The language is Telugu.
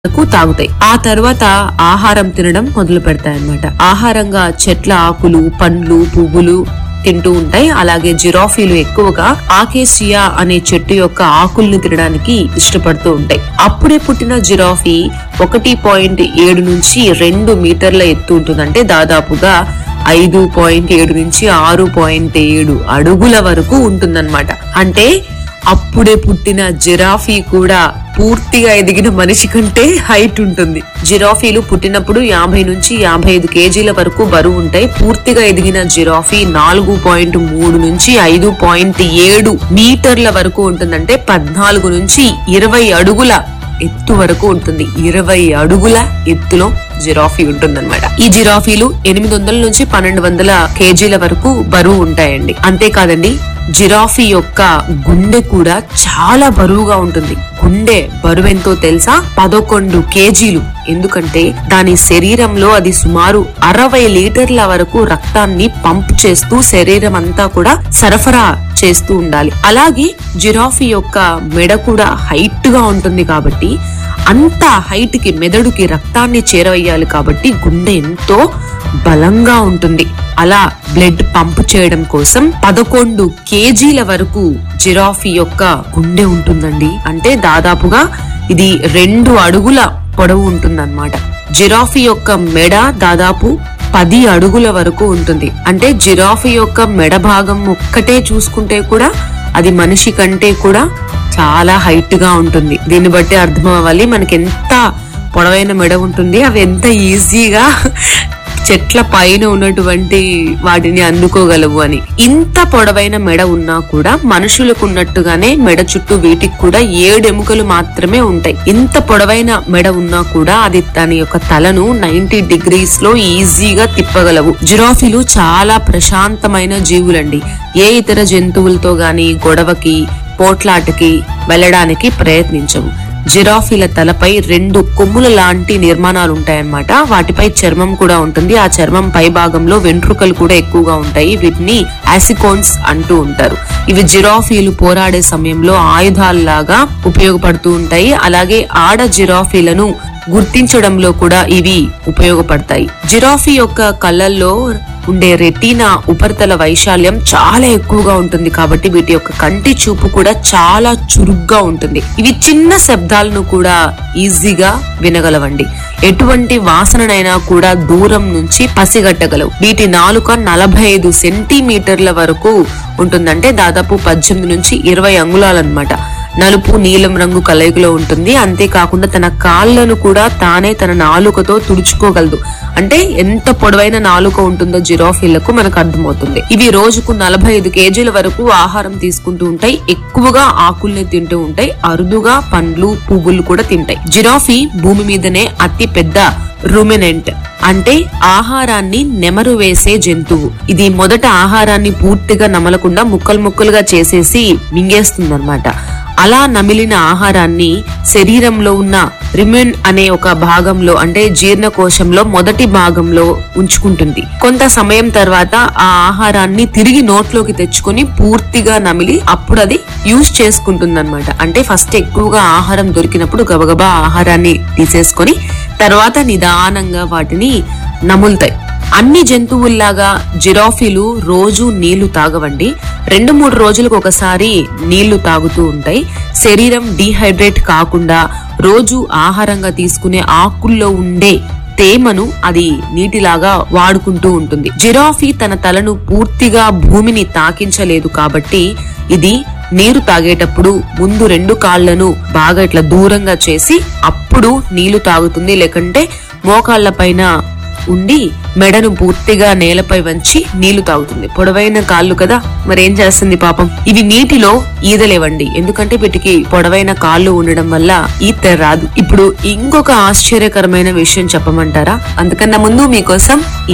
వరకు తాగుతాయి ఆ తర్వాత ఆహారం తినడం మొదలు పెడతాయి అన్నమాట ఆహారంగా చెట్ల ఆకులు పండ్లు పువ్వులు తింటూ ఉంటాయి అలాగే జిరాఫీలు ఎక్కువగా ఆకేసియా అనే చెట్టు యొక్క ఆకుల్ని తినడానికి ఇష్టపడుతూ ఉంటాయి అప్పుడే పుట్టిన జిరాఫీ ఒకటి పాయింట్ ఏడు నుంచి రెండు మీటర్ల ఎత్తు ఉంటుంది అంటే దాదాపుగా ఐదు పాయింట్ ఏడు నుంచి ఆరు పాయింట్ ఏడు అడుగుల వరకు ఉంటుందన్నమాట అంటే అప్పుడే పుట్టిన జిరాఫీ కూడా పూర్తిగా ఎదిగిన మనిషి కంటే హైట్ ఉంటుంది జిరాఫీలు పుట్టినప్పుడు యాభై నుంచి యాభై ఐదు కేజీల వరకు బరువు ఉంటాయి పూర్తిగా ఎదిగిన జిరాఫీ నాలుగు పాయింట్ మూడు నుంచి ఐదు పాయింట్ ఏడు మీటర్ల వరకు ఉంటుందంటే పద్నాలుగు నుంచి ఇరవై అడుగుల ఎత్తు వరకు ఉంటుంది ఇరవై అడుగుల ఎత్తులో జిరాఫీ ఉంటుందన్నమాట ఈ జిరాఫీలు ఎనిమిది వందల నుంచి పన్నెండు వందల కేజీల వరకు బరువు ఉంటాయండి అంతేకాదండి జిరాఫీ యొక్క గుండె కూడా చాలా బరువుగా ఉంటుంది గుండె బరువెంతో తెలుసా పదకొండు కేజీలు ఎందుకంటే దాని శరీరంలో అది సుమారు అరవై లీటర్ల వరకు రక్తాన్ని పంప్ చేస్తూ శరీరం అంతా కూడా సరఫరా చేస్తూ ఉండాలి అలాగే జిరాఫీ యొక్క మెడ కూడా హైట్ గా ఉంటుంది కాబట్టి అంత హైట్ కి మెదడుకి రక్తాన్ని చేరవేయాలి కాబట్టి గుండె ఎంతో బలంగా ఉంటుంది అలా బ్లడ్ పంప్ చేయడం కోసం పదకొండు కేజీల వరకు జిరాఫీ యొక్క గుండె ఉంటుందండి అంటే దాదాపుగా ఇది రెండు అడుగుల పొడవు ఉంటుందన్నమాట జిరాఫీ యొక్క మెడ దాదాపు పది అడుగుల వరకు ఉంటుంది అంటే జిరాఫీ యొక్క మెడ భాగం ఒక్కటే చూసుకుంటే కూడా అది మనిషి కంటే కూడా చాలా హైట్ గా ఉంటుంది దీన్ని బట్టి అర్థం అవ్వాలి మనకి ఎంత పొడవైన మెడ ఉంటుంది అవి ఎంత ఈజీగా చెట్ల పైన ఉన్నటువంటి వాటిని అందుకోగలవు అని ఇంత పొడవైన మెడ ఉన్నా కూడా మనుషులకు ఉన్నట్టుగానే మెడ చుట్టూ వీటికి కూడా ఏడు ఎముకలు మాత్రమే ఉంటాయి ఇంత పొడవైన మెడ ఉన్నా కూడా అది తన యొక్క తలను నైన్టీ డిగ్రీస్ లో ఈజీగా తిప్పగలవు జిరాఫీలు చాలా ప్రశాంతమైన జీవులండి ఏ ఇతర జంతువులతో గాని గొడవకి పోట్లాటకి వెళ్ళడానికి ప్రయత్నించవు జిరాఫీల తలపై రెండు కొమ్ముల లాంటి నిర్మాణాలు ఉంటాయన్నమాట వాటిపై చర్మం కూడా ఉంటుంది ఆ చర్మం పై భాగంలో వెంట్రుకలు కూడా ఎక్కువగా ఉంటాయి వీటిని యాసికోన్స్ అంటూ ఉంటారు ఇవి జిరాఫీలు పోరాడే సమయంలో ఆయుధాలలాగా ఉపయోగపడుతూ ఉంటాయి అలాగే ఆడ జిరాఫీలను గుర్తించడంలో కూడా ఇవి ఉపయోగపడతాయి జిరాఫీ యొక్క కళ్ళల్లో ఉండే రెటీనా ఉపరితల వైశాల్యం చాలా ఎక్కువగా ఉంటుంది కాబట్టి వీటి యొక్క కంటి చూపు కూడా చాలా చురుగ్గా ఉంటుంది ఇవి చిన్న శబ్దాలను కూడా ఈజీగా వినగలవండి ఎటువంటి వాసననైనా కూడా దూరం నుంచి పసిగట్టగలవు వీటి నాలుక నలభై ఐదు సెంటీమీటర్ల వరకు ఉంటుందంటే దాదాపు పద్దెనిమిది నుంచి ఇరవై అంగుళాలన్నమాట నలుపు నీలం రంగు కలయికలో ఉంటుంది అంతేకాకుండా తన కాళ్ళను కూడా తానే తన నాలుకతో తుడుచుకోగలదు అంటే ఎంత పొడవైన నాలుక ఉంటుందో జిరాఫీలకు మనకు అర్థమవుతుంది ఇవి రోజుకు నలభై ఐదు కేజీల వరకు ఆహారం తీసుకుంటూ ఉంటాయి ఎక్కువగా ఆకుల్ని తింటూ ఉంటాయి అరుదుగా పండ్లు పువ్వులు కూడా తింటాయి జిరాఫీ భూమి మీదనే అతి పెద్ద రుమినెంట్ అంటే ఆహారాన్ని నెమరు వేసే జంతువు ఇది మొదట ఆహారాన్ని పూర్తిగా నమలకుండా ముక్కలు ముక్కలుగా చేసేసి మింగేస్తుందన్నమాట అలా నమిలిన ఆహారాన్ని శరీరంలో ఉన్న రిమెన్ అనే ఒక భాగంలో అంటే జీర్ణకోశంలో మొదటి భాగంలో ఉంచుకుంటుంది కొంత సమయం తర్వాత ఆ ఆహారాన్ని తిరిగి నోట్లోకి తెచ్చుకొని పూర్తిగా నమిలి అప్పుడు అది యూజ్ చేసుకుంటుంది అంటే ఫస్ట్ ఎక్కువగా ఆహారం దొరికినప్పుడు గబగబా ఆహారాన్ని తీసేసుకొని తర్వాత నిదానంగా వాటిని నములుతాయి అన్ని జంతువుల్లాగా జిరాఫీలు రోజు నీళ్లు తాగవండి రెండు మూడు రోజులకు ఒకసారి నీళ్లు తాగుతూ ఉంటాయి శరీరం డీహైడ్రేట్ కాకుండా రోజు ఆహారంగా తీసుకునే ఆకుల్లో ఉండే తేమను అది నీటిలాగా వాడుకుంటూ ఉంటుంది జిరాఫీ తన తలను పూర్తిగా భూమిని తాకించలేదు కాబట్టి ఇది నీరు తాగేటప్పుడు ముందు రెండు కాళ్లను బాగా ఇట్లా దూరంగా చేసి అప్పుడు నీళ్లు తాగుతుంది లేకంటే మోకాళ్ల పైన ఉండి మెడను పూర్తిగా నేలపై వంచి నీళ్లు తాగుతుంది పొడవైన కాళ్ళు కదా మరేం చేస్తుంది పాపం ఇవి నీటిలో ఈదలేవండి ఎందుకంటే వీటికి పొడవైన కాళ్ళు ఉండడం వల్ల ఈత రాదు ఇప్పుడు ఇంకొక ఆశ్చర్యకరమైన విషయం చెప్పమంటారా అందుకన్నా ముందు మీకోసం ఈ